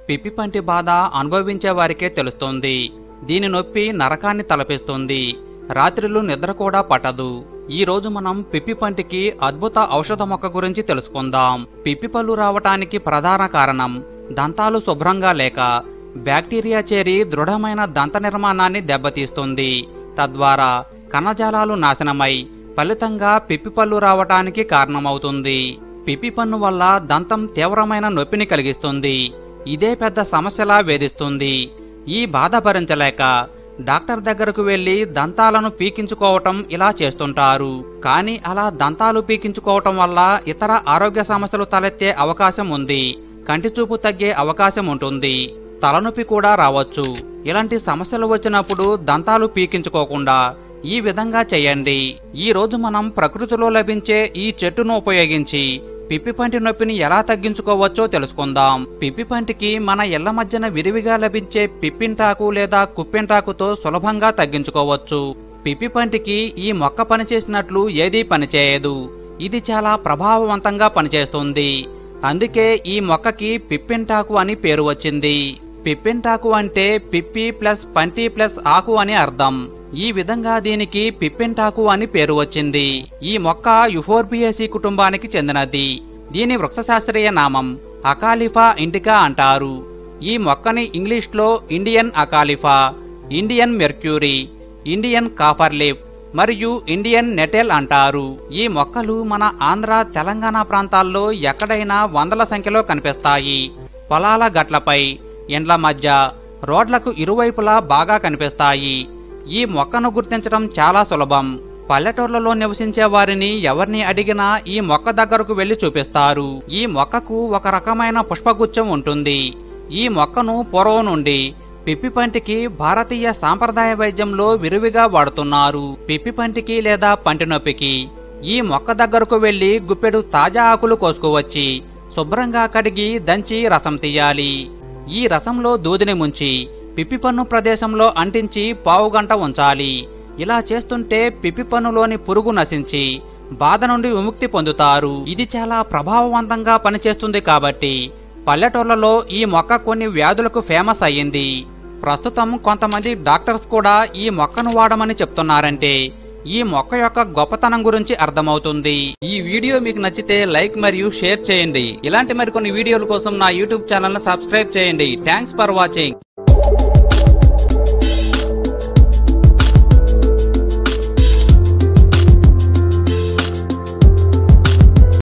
పిప్పి పంటి బాధ అనుభవించే వారికే తెలుస్తుంది దీని నొప్పి నరకాన్ని తలపిస్తుంది రాత్రిళ్ళు నిద్ర కూడా పట్టదు ఈ రోజు మనం పిప్పి పంటికి అద్భుత ఔషధ మొక్క గురించి తెలుసుకుందాం పిప్పి పళ్ళు రావటానికి ప్రధాన కారణం దంతాలు శుభ్రంగా లేక బ్యాక్టీరియా చేరి దృఢమైన దంత నిర్మాణాన్ని దెబ్బతీస్తుంది తద్వారా కణజాలాలు నాశనమై ఫలితంగా పిప్పి పళ్ళు రావటానికి కారణమవుతుంది పిప్పి పన్ను వల్ల దంతం తీవ్రమైన నొప్పిని కలిగిస్తుంది ఇదే పెద్ద సమస్యలా వేధిస్తుంది ఈ బాధ భరించలేక డాక్టర్ దగ్గరకు వెళ్లి దంతాలను పీకించుకోవటం ఇలా చేస్తుంటారు కానీ అలా దంతాలు పీకించుకోవటం వల్ల ఇతర ఆరోగ్య సమస్యలు తలెత్తే అవకాశం ఉంది కంటి చూపు తగ్గే అవకాశం ఉంటుంది తలనొప్పి కూడా రావచ్చు ఇలాంటి సమస్యలు వచ్చినప్పుడు దంతాలు పీకించుకోకుండా ఈ విధంగా చేయండి ఈ రోజు మనం ప్రకృతిలో లభించే ఈ చెట్టును ఉపయోగించి పిప్పి పంటి నొప్పిని ఎలా తగ్గించుకోవచ్చో తెలుసుకుందాం పిప్పి పంటికి మన ఇళ్ల మధ్యన విరివిగా లభించే పిప్పింటాకు లేదా కుప్పింటాకుతో సులభంగా తగ్గించుకోవచ్చు పిప్పి పంటికి ఈ మొక్క పనిచేసినట్లు ఏదీ పనిచేయదు ఇది చాలా ప్రభావవంతంగా పనిచేస్తుంది అందుకే ఈ మొక్కకి పిప్పింటాకు అని పేరు వచ్చింది పిప్పింటాకు అంటే పిప్పి ప్లస్ పంటి ప్లస్ ఆకు అని అర్థం ఈ విధంగా దీనికి పిప్పింటాకు అని పేరు వచ్చింది ఈ మొక్క యుఫోర్బియేసి కుటుంబానికి చెందినది దీని వృక్షశాస్త్రీయ నామం అకాలిఫా ఇండికా అంటారు ఈ మొక్కని ఇంగ్లీష్లో Indian acalypha Indian mercury Indian copper leaf మరియు ఇండియన్ నెటెల్ అంటారు ఈ మొక్కలు మన ఆంధ్ర తెలంగాణ ప్రాంతాల్లో ఎక్కడైనా వందల సంఖ్యలో కనిపిస్తాయి పొలాల గట్లపై ఎండ్ల మధ్య రోడ్లకు ఇరువైపులా బాగా కనిపిస్తాయి ఈ మొక్కను గుర్తించడం చాలా సులభం పల్లెటూర్లలో నివసించే వారిని ఎవరిని అడిగినా ఈ మొక్క దగ్గరకు వెళ్లి చూపిస్తారు ఈ మొక్కకు ఒక రకమైన పుష్పగుచ్చం ఉంటుంది ఈ మొక్కను పూర్వం నుండి పిప్పి పంటికి భారతీయ సాంప్రదాయ వైద్యంలో విరివిగా వాడుతున్నారు పిప్పి పంటికి లేదా పంటి నొప్పికి ఈ మొక్క దగ్గరకు వెళ్లి గుప్పెడు తాజా ఆకులు కోసుకువచ్చి శుభ్రంగా కడిగి దంచి రసం తీయాలి ఈ రసంలో దూదిని ముంచి పిప్పి పన్ను ప్రదేశంలో అంటించి పావుగంట ఉంచాలి ఇలా చేస్తుంటే పిప్పి పన్నులోని పురుగు నశించి బాధ నుండి విముక్తి పొందుతారు ఇది చాలా ప్రభావవంతంగా పనిచేస్తుంది కాబట్టి పల్లెటూర్లలో ఈ మొక్క కొన్ని వ్యాధులకు ఫేమస్ అయ్యింది ప్రస్తుతం కొంతమంది డాక్టర్స్ కూడా ఈ మొక్కను వాడమని చెప్తున్నారంటే ఈ మొక్క యొక్క గొప్పతనం గురించి అర్థమవుతుంది ఈ వీడియో మీకు నచ్చితే లైక్ మరియు షేర్ చేయండి ఇలాంటి మరికొన్ని వీడియోల కోసం నా యూట్యూబ్ ఛానల్ ను సబ్స్క్రైబ్ చేయండి థ్యాంక్స్ ఫర్ వాచింగ్